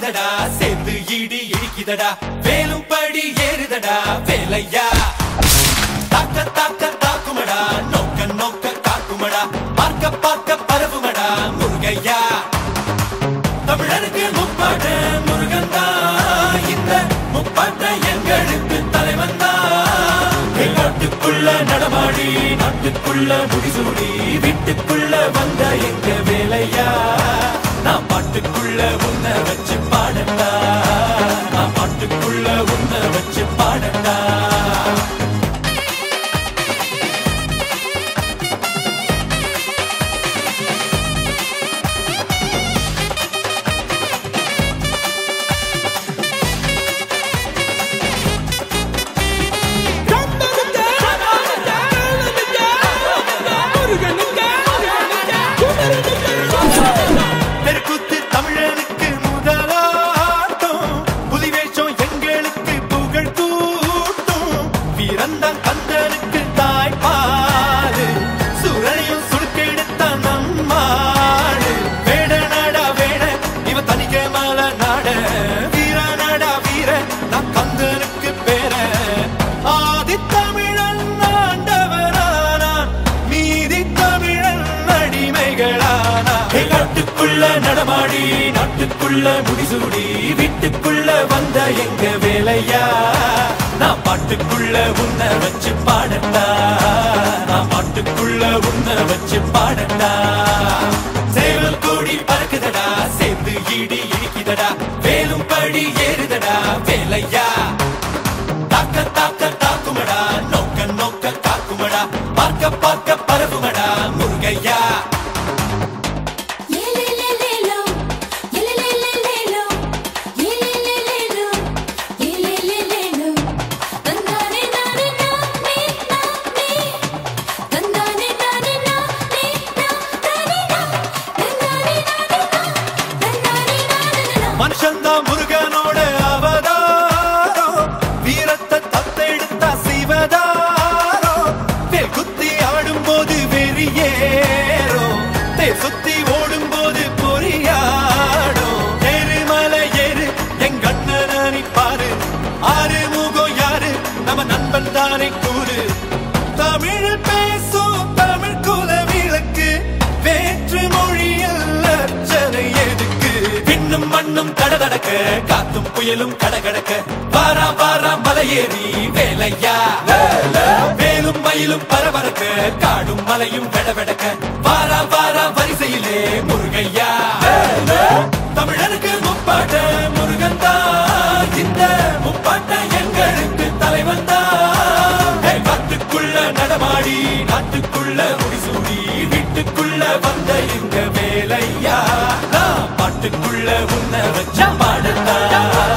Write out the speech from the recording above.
பறக்குதடா சேர்ந்து இடி இடிக்குதடா வேலும் படி ஏறுதடா வேலையா தாக்க தாக்க தாக்குமடா நோக்க நோக்க காக்குமடா பார்க்க பார்க்க பரவுமடா முருகையா தமிழருக்கு முப்பாட்ட முருகன் தான் இந்த முப்பாட்ட எங்களுக்கு தலைவன் தான் நாட்டுக்குள்ள நடமாடி நாட்டுக்குள்ள முடிசூடி வீட்டுக்குள்ள வந்த எங்க வேலையா நான் பாட்டுக்குள்ள உன்னை வச்சு பாடட்டா நான் பாட்டுக்குள்ள உன்னை வச்சு பாடட்டா தெருக்கூத்து தமிழனுக்கு முதலாட்டம் புலி வேஷம் எங்களுக்கு புகழ் கூட்டும் வீரந்தான் கந்தனுக்கு தாய்ப்பாடு சுரணையும் சுடுக்கெடுத்த நம்மாடு வேட நாடா வேட இவ தனிக்க மல நாட வீர நாடா வீர நான் கந்தனுக்கு பேர ஆதி தமிழன் ஆண்டவரானான் மீதி தமிழன் அடிமைகளானா நாட்டுக்குள்ள நடமாடி நாட்டுக்குள்ள முடிசூடி வீட்டுக்குள்ள வந்த எங்க வேலையா நான் பாட்டுக்குள்ள உன்னை வச்சு பாடட்டா நான் பாட்டுக்குள்ள உன்னை வச்சு பாடட்டா சேவல் கோடி பறக்குதடா சேர்ந்து இடி இடிக்குதடா வேலும் படி ஏறுதடா வேலையா தாக்க தாக்க தாக்குமடா நோக்க நோக்க காக்குமடா பார்க்க பார்க்க பரவுமடா முருகையா ஏலேலேலேலோ ஏலேலேலேலோ ஏலேலேலேலோ ஏலேலேலேலோ தந்தானே நானே நானே நானே தந்தானே நானே நானே நானே தந்தானே நானே தந்தானே நானே மனுஷன்தான் முருகனோட அவதாரம் வீரத்தை தத்தெடுத்தா சிவதாரம் வேல் குத்தி ஆடும் போது வெறியேறும் தேர் சுத்தி ஓடும் போது பொறியாடும் எருமலை ஏறு எங்க அண்ணனை பாரு ஆறு முகம் யாரு நம்ம நண்பன் தானே கூறு தமிழ் பேசும் தமிழ் குல விளக்கு வேற்று மொழியில் அர்ச்சனை எதுக்கு விண்ணும் மண்ணும் தடதடக்க காத்தும் புயலும் கடகடக்க வாரா வாரா மலையேறி வேலையா வேலும் மயிலும் பரபரக்க காடும் மலையும் வெடவெடக்க வாரா வாரா வரிசையிலே முருகையா தமிழனுக்கு முப்பாட்ட முருகன் தான் இந்த முப்பாட்ட எங்களுக்கு தலைவன் தான் காட்டுக்குள்ள நடமாடி நாட்டுக்குள்ள முடிசூடி வீட்டுக்குள்ள வந்த எங்க வேலையா நான் பாட்டுக்குள்ள உன்னை வச்ச பாடட்டா